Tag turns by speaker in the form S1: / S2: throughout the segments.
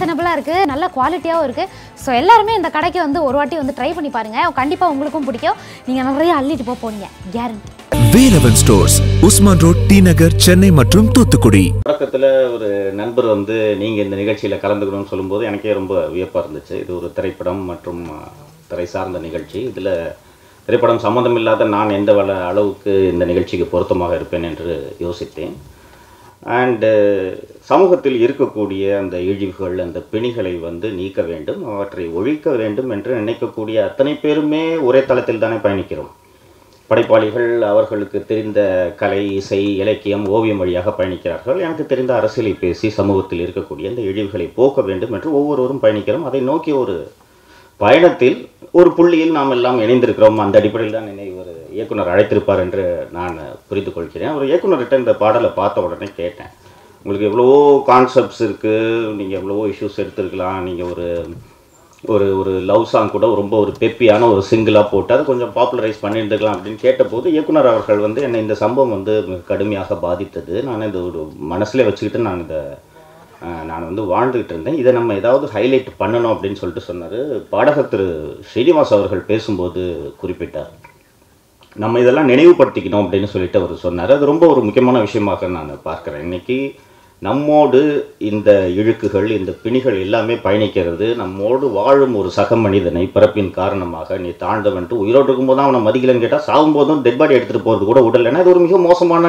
S1: ரீசனபிளாக இருக்குது நல்ல குவாலிட்டியாகவும் இருக்குது ஸோ எல்லாருமே இந்த கடைக்கு வந்து ஒரு வாட்டி வந்து ட்ரை பண்ணி பாருங்கள் கண்டிப்பாக உங்களுக்கும் பிடிக்கும் நீங்கள் நிறைய அள்ளிட்டு போக போறீங்க guarantee
S2: Velavan stores Usman road T Nagar Chennai மற்றும் தூத்துக்குடி
S3: தொடக்கத்தில் ஒரு நண்பர் வந்து நீங்கள் இந்த நிகழ்ச்சியில் கலந்துக்கணும்னு சொல்லும்போது எனக்கே ரொம்ப வியப்பாக இருந்துச்சு இது ஒரு திரைப்படம் மற்றும் அஹ், திரை சார்ந்த நிகழ்ச்சி இதில் திரைப்படம் சம்மந்தம் இல்லாத நான் எந்த வள அளவுக்கு இந்த நிகழ்ச்சிக்கு பொருத்தமாக இருப்பேன் என்று யோசித்தேன் அண்டு சமூகத்தில் இருக்கக்கூடிய அந்த இழிவுகள் அந்த பிணிகளை வந்து நீக்க வேண்டும் அவற்றை ஒழிக்க வேண்டும் என்று நினைக்கக்கூடிய அத்தனை பேருமே ஒரே தளத்தில் தானே பயணிக்கிறோம் படைப்பாளிகள் அவர்களுக்கு தெரிந்த கலை இசை இலக்கியம் ஓவியம் வழியாக பயணிக்கிறார்கள் எனக்கு தெரிந்த அரசியலை பேசி சமூகத்தில் இருக்கக்கூடிய இந்த இழிவுகளை போக்க வேண்டும் என்று ஒவ்வொருவரும் பயணிக்கிறோம் அதை நோக்கி ஒரு பயணத்தில் ஒரு புள்ளியில் நாம் எல்லாம் இணைந்திருக்கிறோம் அந்த அடிப்படையில் தான் என்னை ஒரு இயக்குனர் அழைத்திருப்பார் என்று நான் புரிந்து கொள்கிறேன் ஒரு இயக்குனர்கிட்ட இந்த பாடலை பார்த்த உடனே கேட்டேன் உங்களுக்கு எவ்வளவோ கான்செப்ட்ஸ் இருக்குது நீங்கள் எவ்வளவோ இஷ்யூஸ் எடுத்திருக்கலாம் நீங்கள் ஒரு ஒரு ஒரு லவ் சாங் கூட ரொம்ப ஒரு பெப்பியான ஒரு சிங்கிளாக போட்டு அதை கொஞ்சம் பாப்புலரைஸ் பண்ணியிருந்துக்கலாம் அப்படின்னு கேட்டபோது இயக்குனர் அவர்கள் வந்து என்னை இந்த சம்பவம் வந்து மிக கடுமையாக பாதித்தது நான் இந்த ஒரு மனசுல வச்சுக்கிட்டு நான் இந்த அஹ், நான் வந்து வாழ்ந்துகிட்டு இருந்தேன் இதை நம்ம ஏதாவது ஹைலைட் பண்ணணும் அப்படின்னு சொல்லிட்டு சொன்னார் பாடகர் திரு ஸ்ரீனிவாஸ் அவர்கள் பேசும்போது குறிப்பிட்டார் நம்ம இதெல்லாம் நினைவுபடுத்திக்கணும் அப்படின்னு சொல்லிட்டு அவர் சொன்னார் அது ரொம்ப ஒரு முக்கியமான விஷயமாக நான் பார்க்குறேன் இன்னைக்கு நம்மோடு இந்த இழுக்குகள் இந்த பிணிகள் எல்லாமே பயணிக்கிறது நம்மோடு வாழும் ஒரு சக மனிதனை பிறப்பின் காரணமாக நீ தாழ்ந்தவன்ட்டு உயிரோடு இருக்கும்போது தான் அவனை மதிக்கலன்னு கேட்டால் சாகும்போதும் டெட் பாடி எடுத்துகிட்டு போகிறது கூட உடல் ஏன்னா இது ஒரு மிக மோசமான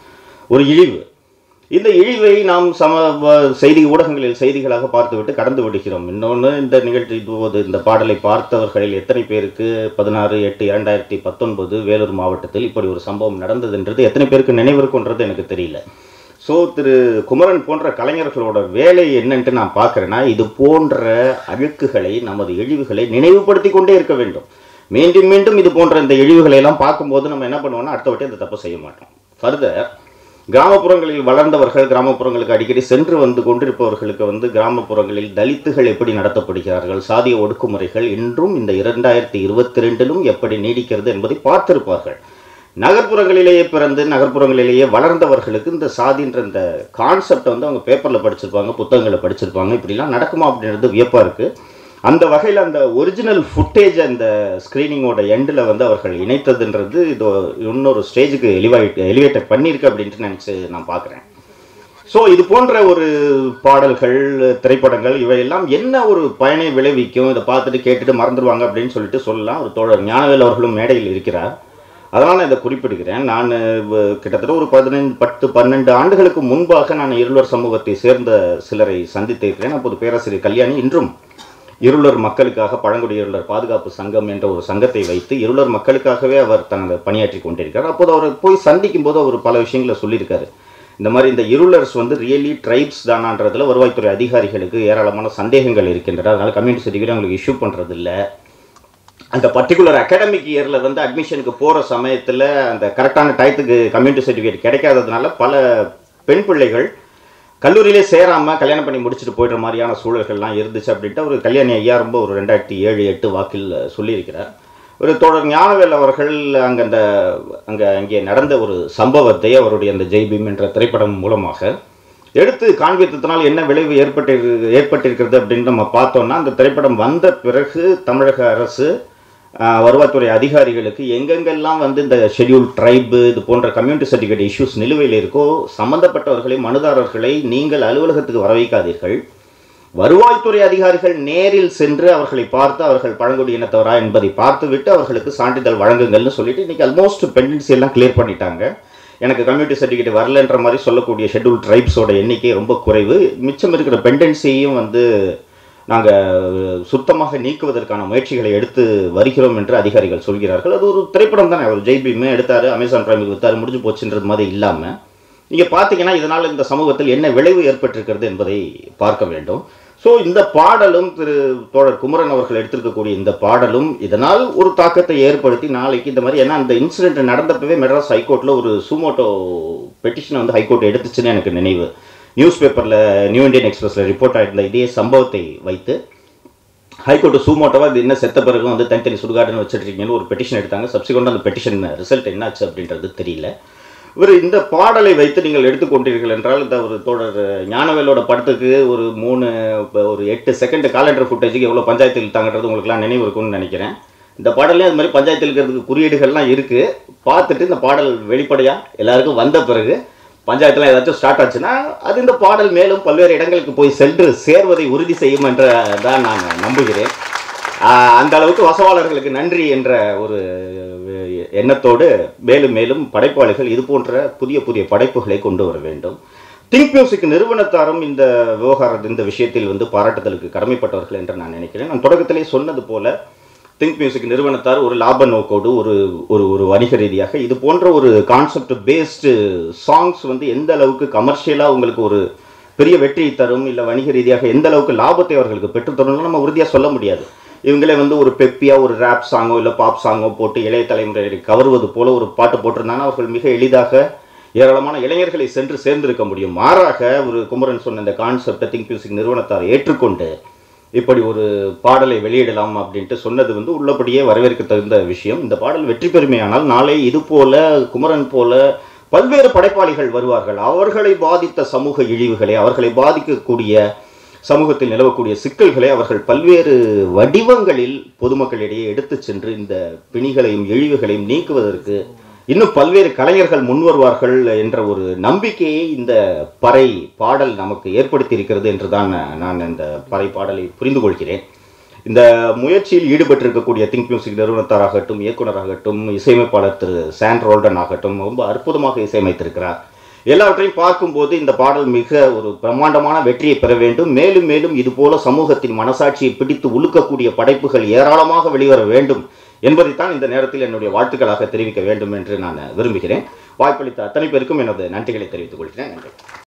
S3: ஒரு இழிவு இந்த இழிவை நாம் சம வ- செய்தி ஊடகங்களில் செய்திகளாக பார்த்துவிட்டு கடந்து விடுகிறோம் இன்னொன்று இந்த நிகழ்ச்சி போது இந்த பாடலை பார்த்தவர்களில் எத்தனை பேருக்கு பதினாறு எட்டு இரண்டாயிரத்தி பத்தொன்பது வேலூர் மாவட்டத்தில் இப்படி ஒரு சம்பவம் நடந்ததுன்றது எத்தனை பேருக்கு நினைவு இருக்குன்றது எனக்கு தெரியல ஸோ திரு குமரன் போன்ற கலைஞர்களோட வேலை என்னன்ட்டு நான் பார்க்குறேன்னா இது போன்ற அழுக்குகளை நமது இழிவுகளை நினைவுபடுத்தி கொண்டே இருக்க வேண்டும் மீண்டும் மீண்டும் இது போன்ற இந்த இழிவுகளை எல்லாம் பார்க்கும்போது நம்ம என்ன பண்ணுவோம்னா அடுத்த வாட்டி அந்த தப்பு செய்ய மாட்டோம் ஃபர்தர் கிராமப்புறங்களில் வளர்ந்தவர்கள் கிராமப்புறங்களுக்கு அடிக்கடி சென்று வந்து கொண்டிருப்பவர்களுக்கு வந்து கிராமப்புறங்களில் தலித்துகள் எப்படி நடத்தப்படுகிறார்கள் சாதிய ஒடுக்குமுறைகள் இன்றும் இந்த இரண்டாயிரத்தி இருபத்தி ரெண்டிலும் எப்படி நீடிக்கிறது என்பதை பார்த்திருப்பார்கள் நகர்ப்புறங்களிலேயே பிறந்து நகர்ப்புறங்களிலேயே வளர்ந்தவர்களுக்கு இந்த சாதின்ற இந்த கான்செப்டை வந்து அவங்க பேப்பரில் படிச்சிருப்பாங்க புத்தகங்களை படிச்சிருப்பாங்க இப்படிலாம் நடக்குமா அப்படின்றது வியப்பாக இருக்குது அந்த வகையில் அந்த ஒரிஜினல் ஃபுட்டேஜ் அந்த ஸ்க்ரீனிங்கோட எண்டில் வந்து அவர்கள் இணைத்ததுன்றது இது இன்னொரு ஸ்டேஜுக்கு எலிவாயிட் எலிவேட்டட் பண்ணியிருக்கு அப்படின்ட்டு நினச்சி நான் பார்க்குறேன் ஸோ இது போன்ற ஒரு பாடல்கள் திரைப்படங்கள் இவையெல்லாம் என்ன ஒரு பயனை விளைவிக்கும் இதை பார்த்துட்டு கேட்டுட்டு மறந்துடுவாங்க அப்படின்னு சொல்லிட்டு சொல்லலாம் ஒரு தோழர் ஞானவேல் அவர்களும் மேடையில் இருக்கிறார் அதனால் நான் இதை குறிப்பிடுகிறேன் நான் வ- கிட்டத்தட்ட ஒரு பதினைந்து பத்து பன்னெண்டு ஆண்டுகளுக்கு முன்பாக நான் இருளர் சமூகத்தை சேர்ந்த சிலரை சந்தித்திருக்கிறேன் அப்போது பேராசிரியர் கல்யாணி இன்றும் இருளர் மக்களுக்காக பழங்குடி இருளர் பாதுகாப்பு சங்கம் என்ற ஒரு சங்கத்தை வைத்து இருளர் மக்களுக்காகவே அவர் தனது பணியாற்றி கொண்டிருக்கிறார் அப்போது அவர் போய் சந்திக்கும் போது அவர் பல விஷயங்களை சொல்லியிருக்காரு இந்த மாதிரி இந்த இருளர்ஸ் வந்து ரியலி ட்ரைப்ஸ் தானான்றதுல வருவாய்த்துறை அதிகாரிகளுக்கு ஏராளமான சந்தேகங்கள் இருக்கின்றன அதனால கம்யூனிட்டி சர்டிஃபிகேட் அவங்களுக்கு இஷ்யூ பண்ணுறது இல்லை அந்த பர்டிகுலர் அகாடமிக் இயரில் வந்து அட்மிஷனுக்கு போகிற சமயத்தில் அந்த கரெக்டான டயத்துக்கு கம்யூனிட்டி சர்டிஃபிகேட் கிடைக்காததுனால பல பெண் பிள்ளைகள் கல்லூரியிலே சேராமல் கல்யாணம் பண்ணி முடிச்சுட்டு போயிடுற மாதிரியான சூழல்கள்லாம் இருந்துச்சு அப்படின்ட்டு ஒரு கல்யாணி ஐயா ரொம்ப ஒரு ரெண்டாயிரத்தி ஏழு எட்டு வாக்கில் சொல்லியிருக்கிறார் ஒரு தொடர் ஞானவேல் அவர்கள் அங்கே அந்த அங்கே அங்கே நடந்த ஒரு சம்பவத்தை அவருடைய அந்த ஜெய்பீம் என்ற திரைப்படம் மூலமாக எடுத்து காண்பித்ததுனால் என்ன விளைவு ஏற்பட்டு ஏற்பட்டிருக்கிறது அப்படின்னு நம்ம பார்த்தோம்னா அந்த திரைப்படம் வந்த பிறகு தமிழக அரசு ஆஹ், வருவாய்த்துறை அதிகாரிகளுக்கு எங்கெங்கெல்லாம் வந்து இந்த ஷெட்யூல் ட்ரைபு இது போன்ற கம்யூனிட்டி சர்டிஃபிகேட் இஷ்யூஸ் நிலுவையில் இருக்கோ சம்பந்தப்பட்டவர்களை மனுதாரர்களை நீங்கள் அலுவலகத்துக்கு வர வைக்காதீர்கள் வருவாய்த்துறை அதிகாரிகள் நேரில் சென்று அவர்களை பார்த்து அவர்கள் பழங்குடி இனத்தவரா என்பதை பார்த்துவிட்டு அவர்களுக்கு சான்றிதழ் வழங்குங்கள்னு சொல்லிட்டு இன்னைக்கு ஆல்மோஸ்ட் பெண்டன்சி எல்லாம் கிளியர் பண்ணிட்டாங்க எனக்கு கம்யூனிட்டி சர்டிஃபிகேட் வரலன்ற மாதிரி சொல்லக்கூடிய ஷெட்யூல் ட்ரைப்ஸோட எண்ணிக்கை ரொம்ப குறைவு மிச்சம் இருக்கிற பெண்டன்சியையும் வந்து நாங்கள் சுத்தமாக நீக்குவதற்கான முயற்சிகளை எடுத்து வருகிறோம் என்று அதிகாரிகள் சொல்கிறார்கள் அது ஒரு திரைப்படம் தானே அவர் ஜெய்பீமே எடுத்தார் அமேசான் பிரைமுக்கு வித்தார் முடிஞ்சு போச்சுன்றது மாதிரி இல்லாமல் நீங்கள் பார்த்தீங்கன்னா இதனால் இந்த சமூகத்தில் என்ன விளைவு ஏற்பட்டிருக்கிறது என்பதை பார்க்க வேண்டும் ஸோ இந்த பாடலும் திரு தோழர் குமரன் அவர்கள் எடுத்திருக்கக்கூடிய இந்த பாடலும் இதனால் ஒரு தாக்கத்தை ஏற்படுத்தி நாளைக்கு இந்த மாதிரி ஏன்னா அந்த இன்சிடென்ட் நடந்தப்பவே மெட்ராஸ் ஹைகோர்ட்டில் ஒரு சுமோட்டோ பெட்டிஷனை வந்து ஹைகோர்ட் எடுத்துச்சுன்னு எனக்கு நினைவு நியூஸ் பேப்பரில் நியூ இந்தியன் எக்ஸ்பிரஸில் ரிப்போர்ட் ஆயிருந்த இதே சம்பவத்தை வைத்து ஹைகோர்ட்டு சூமோட்டோவாக இது என்ன செத்த பிறகு வந்து தனித்தனி சுடுகாடுன்னு வச்சுட்ருக்கீங்கன்னு ஒரு பெட்டிஷன் எடுத்தாங்க சப்சிக்வெண்ட் அந்த பெட்டிஷன் ரிசல்ட் என்னாச்சு அப்படின்றது தெரியல இவர் இந்த பாடலை வைத்து நீங்கள் எடுத்துக்கொண்டீர்கள் என்றால் இந்த ஒரு தொடர் ஞானவேலோட படத்துக்கு ஒரு மூணு இப்ப ஒரு எட்டு செகண்ட் காலண்டர் ஃபுட்டேஜுக்கு எவ்வளோ பஞ்சாயத்து இழுத்தாங்கன்றது உங்களுக்குலாம் நினைவு இருக்கும்னு நினைக்கிறேன் இந்த பாடல்லே அது மாதிரி பஞ்சாயத்து இழுக்கிறதுக்கு குறியீடுகள்லாம் இருக்குது பார்த்துட்டு இந்த பாடல் வெளிப்படையாக எல்லாருக்கும் வந்த பிறகு பஞ்சாயத்துலாம் ஏதாச்சும் ஸ்டார்ட் ஆச்சுன்னா அது இந்த பாடல் மேலும் பல்வேறு இடங்களுக்கு போய் சென்று சேர்வதை உறுதி செய்யும் என்ற தான் நான் நம்புகிறேன் ஆஹ் அந்த அளவுக்கு வசவாளர்களுக்கு நன்றி என்ற ஒரு எண்ணத்தோடு மேலும் மேலும் படைப்பாளிகள் இது போன்ற புதிய புதிய படைப்புகளை கொண்டு வர வேண்டும் திங்க் மியூசிக் நிறுவனத்தாரும் இந்த விவகாரத்து இந்த விஷயத்தில் வந்து பாராட்டுதலுக்கு கடமைப்பட்டவர்கள் என்று நான் நினைக்கிறேன் நான் தொடக்கத்திலே சொன்னது போல திங்க் மியூசிக் நிறுவனத்தார் ஒரு லாப நோக்கோடு ஒரு ஒரு ஒரு வணிக ரீதியாக இது போன்ற ஒரு கான்செப்ட் பேஸ்டு சாங்ஸ் வந்து எந்த அளவுக்கு கமர்ஷியலாக உங்களுக்கு ஒரு பெரிய வெற்றியை தரும் இல்லை வணிக ரீதியாக எந்த அளவுக்கு லாபத்தை அவர்களுக்கு பெற்றுத்தரும்னு நம்ம உறுதியாக சொல்ல முடியாது இவங்களே வந்து ஒரு பெப்பியாக ஒரு ரேப் சாங்கோ இல்லை பாப் சாங்கோ போட்டு இளைய தலைமுறையை கவருவது போல ஒரு பாட்டு போட்டிருந்தாங்கன்னா அவர்கள் மிக எளிதாக ஏராளமான இளைஞர்களை சென்று சேர்ந்திருக்க முடியும் மாறாக ஒரு குமரன் சொன்ன இந்த கான்செப்டை திங்க் மியூசிக் நிறுவனத்தார் ஏற்றுக்கொண்டு இப்படி ஒரு பாடலை வெளியிடலாம் அப்படின்ட்டு சொன்னது வந்து உள்ளபடியே வரவேற்க தகுந்த விஷயம் இந்த பாடல் வெற்றி பெறுமையானால் நாளை இது போல குமரன் போல பல்வேறு படைப்பாளிகள் வருவார்கள் அவர்களை பாதித்த சமூக இழிவுகளை அவர்களை பாதிக்கக்கூடிய சமூகத்தில் நிலவக்கூடிய சிக்கல்களை அவர்கள் பல்வேறு வடிவங்களில் பொதுமக்களிடையே எடுத்துச் சென்று இந்த பிணிகளையும் இழிவுகளையும் நீக்குவதற்கு இன்னும் பல்வேறு கலைஞர்கள் முன்வருவார்கள் என்ற ஒரு நம்பிக்கையை இந்த பறை பாடல் நமக்கு ஏற்படுத்தி இருக்கிறது என்று தான் நான் இந்த பறை பாடலை புரிந்து கொள்கிறேன் இந்த முயற்சியில் ஈடுபட்டிருக்கக்கூடிய திங்க் மியூசிக் நிறுவனத்தாராகட்டும் இயக்குனராகட்டும் இசையமைப்பாளர் திரு சாண்ட் ரோல்டன் ஆகட்டும் ரொம்ப அற்புதமாக இசையமைத்திருக்கிறார் எல்லாவற்றையும் பார்க்கும்போது இந்த பாடல் மிக ஒரு பிரம்மாண்டமான வெற்றியை பெற வேண்டும் மேலும் மேலும் இதுபோல சமூகத்தின் மனசாட்சியை பிடித்து உழுக்கக்கூடிய படைப்புகள் ஏராளமாக வெளிவர வேண்டும் என்பதைத்தான் இந்த நேரத்தில் என்னுடைய வாழ்த்துக்களாக தெரிவிக்க வேண்டும் என்று நான் விரும்புகிறேன் வாய்ப்பளித்த அத்தனை பேருக்கும் எனது நன்றிகளை தெரிவித்துக் கொள்கிறேன் நன்றி